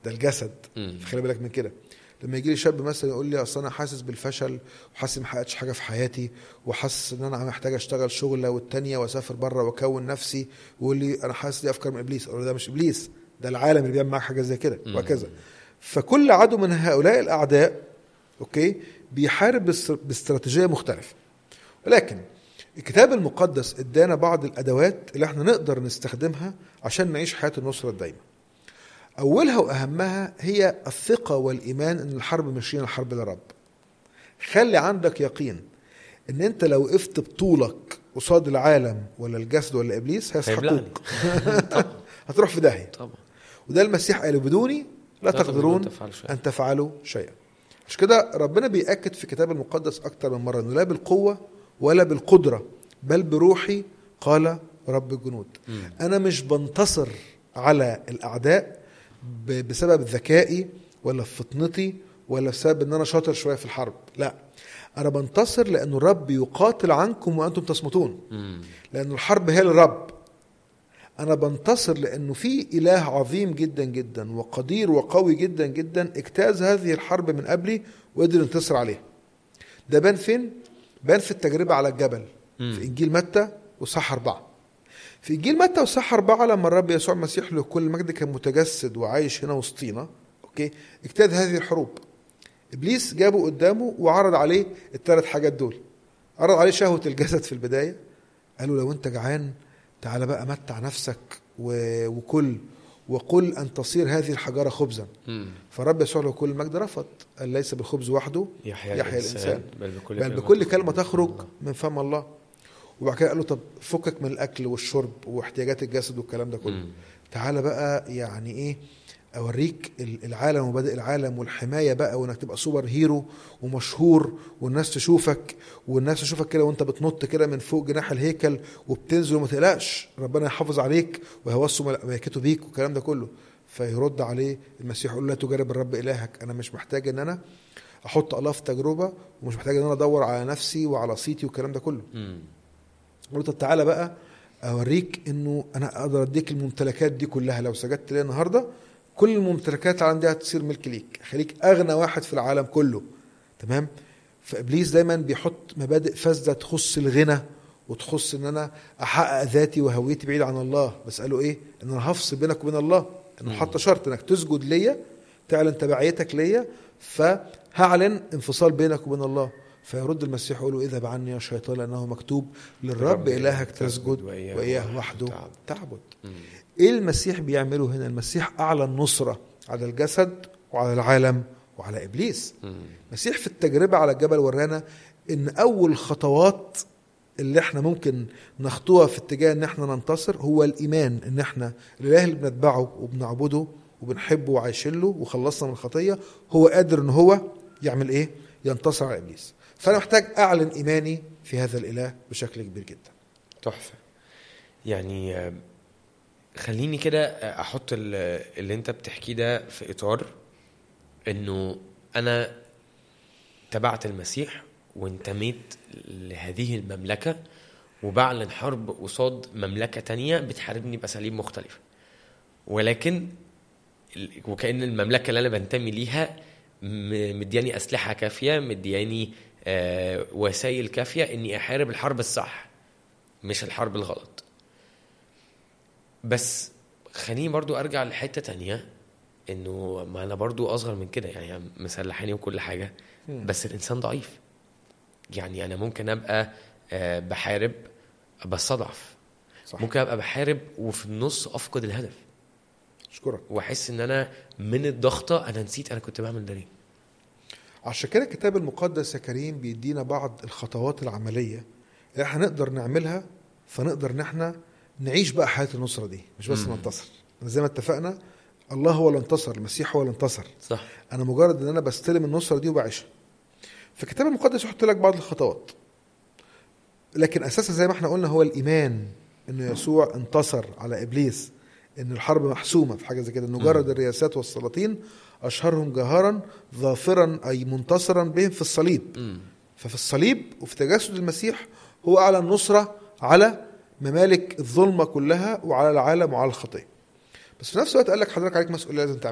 ده الجسد مم. خلي بالك من كده لما يجي لي شاب مثلا يقول لي اصل انا حاسس بالفشل وحاسس ما حققتش حاجه في حياتي وحاسس ان انا محتاج اشتغل شغله والتانيه واسافر بره واكون نفسي ويقول لي انا حاسس دي افكار من ابليس اقول له ده مش ابليس ده العالم اللي بيعمل معاك حاجه زي كده مم. وهكذا فكل عدو من هؤلاء الاعداء اوكي بيحارب باست- باستراتيجيه مختلفه ولكن الكتاب المقدس ادانا بعض الادوات اللي احنا نقدر نستخدمها عشان نعيش حياه النصره الدايمه اولها واهمها هي الثقه والايمان ان الحرب ماشيين الحرب للرب خلي عندك يقين ان انت لو وقفت بطولك قصاد العالم ولا الجسد ولا ابليس هيبلعني. هيسحقوك هتروح في داهيه طبعا وده المسيح قال بدوني لا تقدرون تفعلوا شيئا. ان تفعلوا شيئا مش كده ربنا بيأكد في الكتاب المقدس اكتر من مره انه لا بالقوه ولا بالقدره بل بروحي قال رب الجنود مم. انا مش بنتصر على الاعداء ب- بسبب ذكائي ولا فطنتي ولا بسبب ان انا شاطر شويه في الحرب لا انا بنتصر لان الرب يقاتل عنكم وانتم تصمتون مم. لأن الحرب هي للرب أنا بنتصر لأنه في إله عظيم جدا جدا وقدير وقوي جدا جدا اجتاز هذه الحرب من قبلي وقدر ينتصر عليها ده بان فين؟ بان في التجربة على الجبل مم. في إنجيل متى وصح أربعة في إنجيل متى وصح أربعة لما الرب يسوع المسيح له كل المجد كان متجسد وعايش هنا وسطينا أوكي اجتاز هذه الحروب إبليس جابه قدامه وعرض عليه الثلاث حاجات دول عرض عليه شهوة الجسد في البداية قالوا لو انت جعان تعال بقى متع نفسك و- وكل وقل ان تصير هذه الحجاره خبزا مم. فالرب يسوع له كل المجد رفض قال ليس بالخبز وحده يحيى, يحيى الإنسان. بل بكل بل بكل كلمه تخرج من فم الله وبعد كده قال له طب فكك من الاكل والشرب واحتياجات الجسد والكلام ده كله مم. تعالى بقى يعني ايه اوريك ال- العالم ومبادئ العالم والحمايه بقى وانك تبقى سوبر هيرو ومشهور والناس تشوفك والناس تشوفك كده وانت بتنط كده من فوق جناح الهيكل وبتنزل وما تقلقش ربنا يحافظ عليك ويوصي ملائكته بيك والكلام ده كله فيرد عليه المسيح يقول له لا تجرب الرب الهك انا مش محتاج ان انا احط الله في تجربه ومش محتاج ان انا ادور على نفسي وعلى صيتي والكلام ده كله مم. قلت طب تعالى بقى اوريك انه انا اقدر اديك الممتلكات دي كلها لو سجدت لي النهارده كل الممتلكات العالم دي هتصير ملك ليك خليك اغنى واحد في العالم كله تمام فابليس دايما بيحط مبادئ فاسده تخص الغنى وتخص ان انا احقق ذاتي وهويتي بعيد عن الله بس قالوا ايه ان انا هفصل بينك وبين الله انه مم. حط شرط انك تسجد ليا تعلن تبعيتك ليا فهعلن انفصال بينك وبين الله فيرد المسيح يقول له اذهب عني يا شيطان لانه مكتوب للرب للرب الهك تسجد تسجد وإياه واياه وحده تعبد. تعبد مم. ايه المسيح بيعمله هنا المسيح اعلن نصره على الجسد وعلى العالم وعلى ابليس مم. المسيح في التجربه على الجبل ورانا ان اول خطوات اللي احنا ممكن نخطوها في اتجاه ان احنا ننتصر هو الايمان ان احنا الاله اللي بنتبعه وبنعبده وبنحبه وعايشين له وخلصنا من الخطيه هو قادر ان هو يعمل ايه؟ ينتصر على ابليس فانا محتاج اعلن ايماني في هذا الاله بشكل كبير جدا تحفه يعني آه، خليني كده آه، احط ال- اللي انت بتحكيه ده في اطار انه انا تبعت المسيح وانتميت لهذه المملكه وبعلن حرب قصاد مملكه تانية بتحاربني باساليب مختلفه ولكن ال- وكأن المملكة اللي أنا بنتمي ليها م- مدياني أسلحة كافية مدياني آه، وسائل كافية إني أحارب الحرب الصح مش الحرب الغلط بس خليني برضو أرجع لحتة تانية إنه ما أنا برضو أصغر من كده يعني مسلحاني وكل حاجة بس الإنسان ضعيف يعني أنا ممكن أبقى آه، بحارب بس أضعف صح ممكن أبقى بحارب وفي النص أفقد الهدف اشكرك واحس ان انا من الضغطه انا نسيت انا كنت بعمل ده ليه عشان كده الكتاب المقدس يا كريم بيدينا بعض الخطوات العمليه اللي احنا نقدر نعملها فنقدر ان احنا نعيش بقى حياه النصره دي مش بس مم. ننتصر زي ما اتفقنا الله هو اللي انتصر المسيح هو اللي انتصر صح انا مجرد ان انا بستلم النصره دي وبعيشها فالكتاب المقدس يحط لك بعض الخطوات لكن اساسا زي ما احنا قلنا هو الايمان انه يسوع انتصر على ابليس ان الحرب محسومه في حاجه زي كده انه جرد الرياسات والسلاطين اشهرهم جهارا ظافرا اي منتصرا بهم في الصليب امم ففي الصليب وفي تجسد المسيح هو اعلن نصره على ممالك الظلمه كلها وعلى العالم وعلى الخطيه بس في نفس الوقت قال لك حضرتك عليك مسؤوليه لازم تعملها